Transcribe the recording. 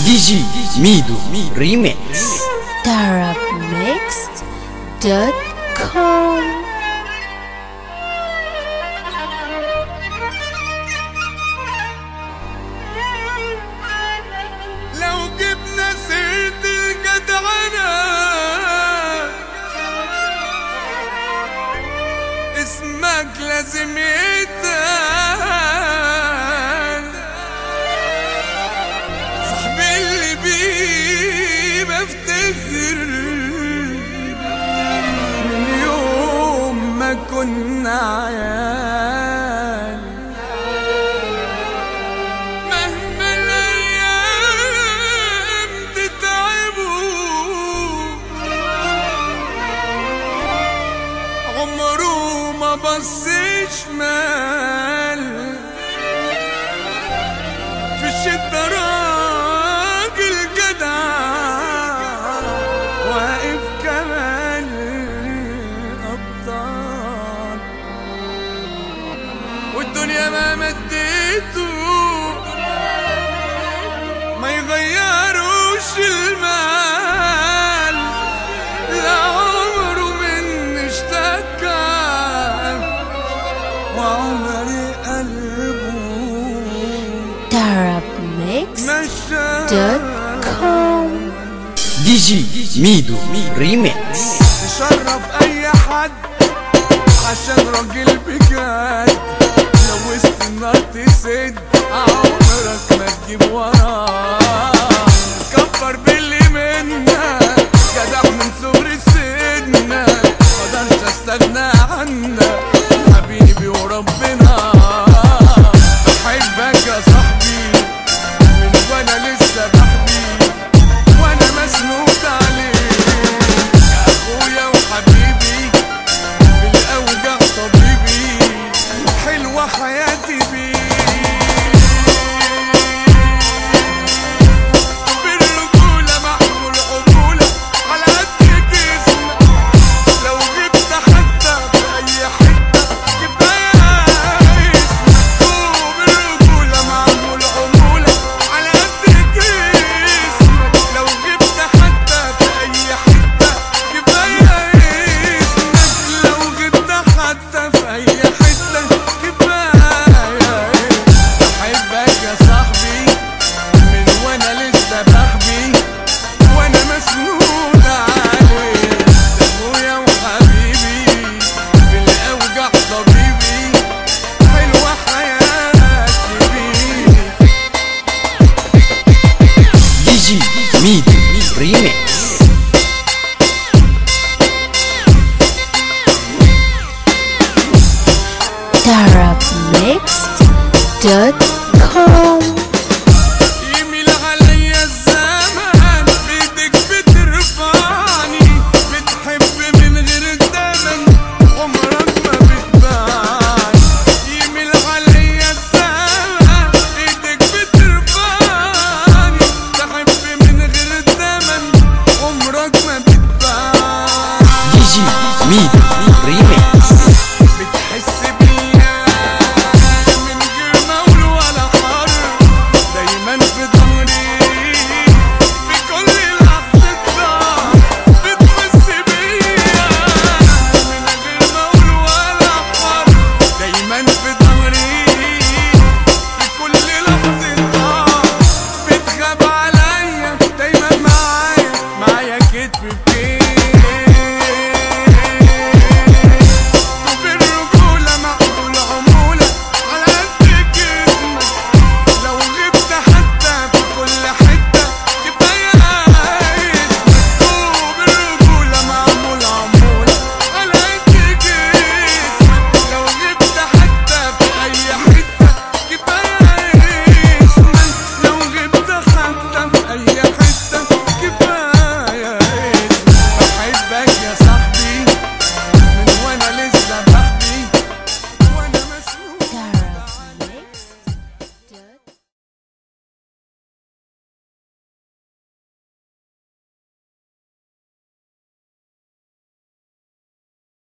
دي جي ميدو ريميكس tarabmixed.com لو جبنا سيرة الجدعنة اسمك لازم يتقال صاحبي اللي بيه بفتخر من يوم ما كنا عيال مهما الايام تتعبوا عمره ما بص شمال في الشدة راجل جدع واقف كمان الأبطال والدنيا ما مديته ما يغيروش المال لا عمره من اشتكى وعمري قلبه tarabmixed.com مشى دي جي ميدو ريميكس تشرف اي حد عشان راجل بجد لو وسط النار تسد عمرك ما تجيب وراه كفر باللي منك جدع من صغر سنك مقدرش استغنى عنك حبيبي وربنا بحبك يا صاحبي من وانا لسه بحبي وانا مسنود عليك يا اخويا وحبيبي بالاوجع طبيبي حلوه حياتي بيك